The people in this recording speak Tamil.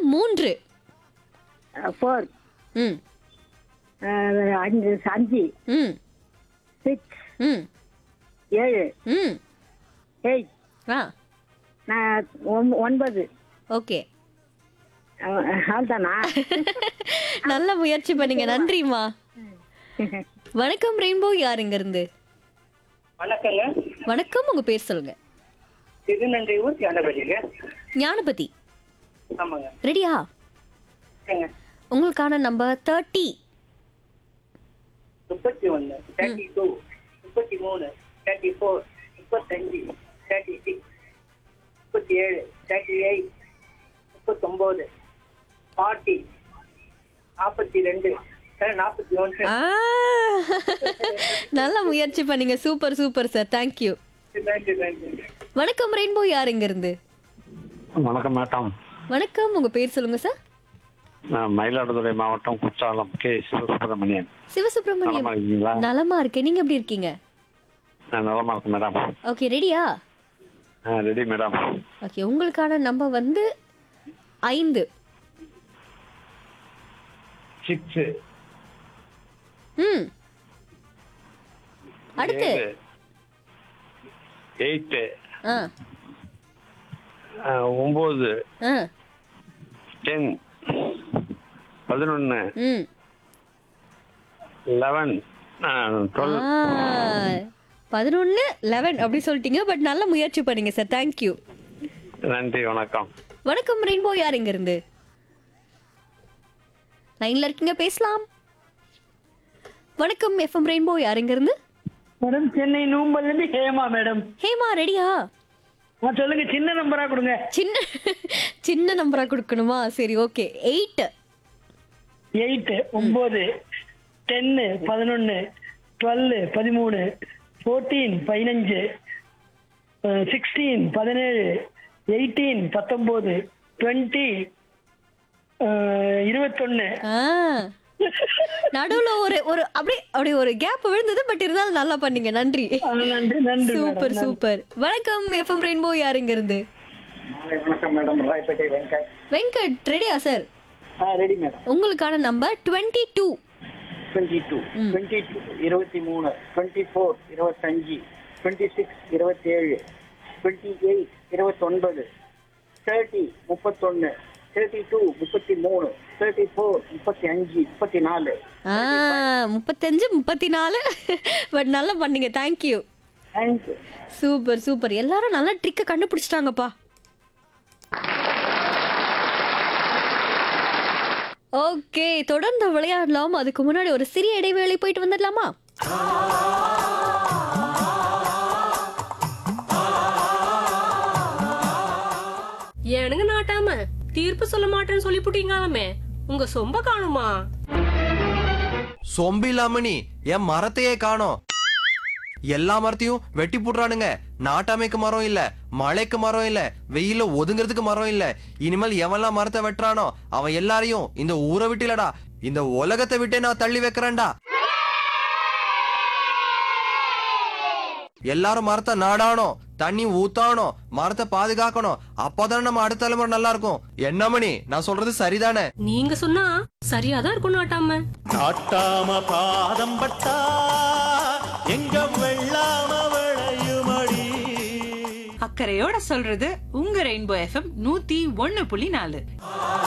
மூன்று ஃபோர் ம் அஞ்சு அஞ்சு ம் சிக்ஸ் ம் ஏழு ம் எயிட் ஆ நான் ஒன்- ஒன்பது ஓகே அவ்வளோதானா நல்ல முயற்சி பண்ணீங்க நன்றிம்மா வணக்கம் ரெயின்போ யார் இங்க இருந்து வணக்கங்க வணக்கம் உங்க பேர் சொல்லுங்க திருநங்கை ஊர் ஞானபதிங்க ஞானபதி ஆமாங்க ரெடியா சரிங்க உங்களுக்கான நம்பர் தேர்ட்டி முப்பத்தி ஒன்று தேர்ட்டி டூ முப்பத்தி மூணு தேர்ட்டி ஃபோர் முப்பத்தஞ்சு தேர்ட்டி சிக்ஸ் முப்பத்தி ஏழு தேர்ட்டி எயிட் முப்பத்தொம்போது ஃபார்ட்டி நாற்பத்தி ரெண்டு நாற்பத்தி ஒன்று ஆ நல்ல முயற்சி பண்ணீங்க சூப்பர் சூப்பர் சார் தேங்க்யூ நன்றி நன்றி வணக்கம் ரெயின்போ யார் இங்க இருந்து வணக்கம் மேடம் வணக்கம் உங்க பேர் சொல்லுங்க சார் நான் மயிலாடுதுறை மாவட்டம் குற்றாலம் கே சிவசுப்பிரமணியன் நலமா சிவசுப்ரமணியம் இருக்கீங்களா நலமா இருக்கேன் நீங்க எப்படி இருக்கீங்க நான் நலமா இருக்கேன் மேடம் ஓகே ரெடியா ஆ ரெடி மேடம் ஓகே உங்களுக்கான நம்பர் வந்து ஐந்து சிக்ஸ் ம் அடுத்து எயிட்டு ஆ ஒம்பது ஆ டென் பதினொன்று ம் லெவன் டுவெல் பதினொன்று லெவன் அப்படி சொல்லிட்டீங்க பட் நல்ல முயற்சி பண்ணீங்க சார் தேங்க்யூ நன்றி வணக்கம் வணக்கம் ரெயின்போ யார் இங்க இருந்து லைன்ல இருக்கீங்க பேசலாம் வணக்கம் எஃப்எம் ரெயின்போ யார் இங்க இருந்து மேடம் சென்னை நூம்பல்ல இருந்து ஹேமா மேடம் ஹேமா ரெடியா ஆ, சொல்லுங்க சின்ன நம்பரா கொடுங்க சின்ன சின்ன நம்பரா கொடுக்கணுமா சரி ஓகே எயிட் எயிட் ஒன்பது டென்னு பதினொன்னு டுவெல் பதிமூணு ஃபோர்டீன் பதினஞ்சு சிக்ஸ்டீன் பதினேழு எயிட்டீன் பத்தொம்போது டுவெண்ட்டி இருபத்தொன்னு ஆ நடுவுல ஒரு ஒரு அப்படியே அப்படியே ஒரு கேப் விழுந்தது பட் இருந்தாலும் நல்லா பண்ணீங்க நன்றி ஆ, நன்றி நன்றி சூப்பர் சூப்பர் வணக்கம் எஃப்எம் ரெயின்போ யார் இங்க இருந்து வணக்கம் மேடம் ராயப்பேட்டை வெங்கட் வெங்கட் ரெடியா சார் ஆ ரெடி மேடம் உங்களுக்கான number twenty two twenty two twenty two இருபத்தி மூணு டுவெண்ட்டி ஃபோர் இருபத்தஞ்சு டுவெண்ட்டி சிக்ஸ் இருபத்தேழு டுவெண்ட்டி எயிட் இருபத்தொன்பது தேர்ட்டி முப்பத்தொன்று தேர்ட்டி டூ முப்பத்தி மூணு தேர்ட்டி ஃபோர் முப்பத்தி அஞ்சு முப்பத்தி நாலு ஆ முப்பத்தஞ்சு முப்பத்தி நாலு பட் நல்லா பண்ணீங்க தேங்க்யூ தேங்க்யூ சூப்பர் சூப்பர் எல்லாரும் நல்லா ட்ரிக்கை கண்டுபிடிச்சிட்டாங்கப்பா ஓகே தொடர்ந்து விளையாடலாம் அதுக்கு முன்னாடி ஒரு சிறிய இடைவேளை போயிட்டு வந்துடலாமா ஏனுங்க நாட்டாம தீர்ப்பு சொல்ல மாட்டேன்னு சொல்லிப்புட்டீங்களாமே உங்க சொம்ப காணுமா சொம்பு இல்லாம நீ என் மரத்தையே காணோம் எல்லா மரத்தையும் வெட்டி போடுறானுங்க நாட்டாமைக்கு மரம் இல்ல மழைக்கு மரம் இல்ல வெயில ஒதுங்கிறதுக்கு மரம் இல்ல இனிமேல் எவன்லாம் மரத்தை வெட்டுறானோ அவன் எல்லாரையும் இந்த ஊரை விட்டு இல்லடா இந்த உலகத்தை விட்டே நான் தள்ளி வைக்கிறேன்டா எல்லாரும் மரத்தை நாடாணும் தண்ணி ஊத்தாணும் மரத்தை பாதுகாக்கணும் அப்போதானே நம்ம அடுத்த தலைமுறை நல்லா இருக்கும் என்ன மணி நான் சொல்றது சரிதானே நீங்க சொன்னா சரியாதான் இருக்கும் நாட்டாம நாட்டாம பாதம் பட்டா எங்க வெள்ளாம விளையுமடி அக்கறையோட சொல்றது உங்க ரெயின்போ எஃப்எம் நூத்தி ஒண்ணு புள்ளி நாலு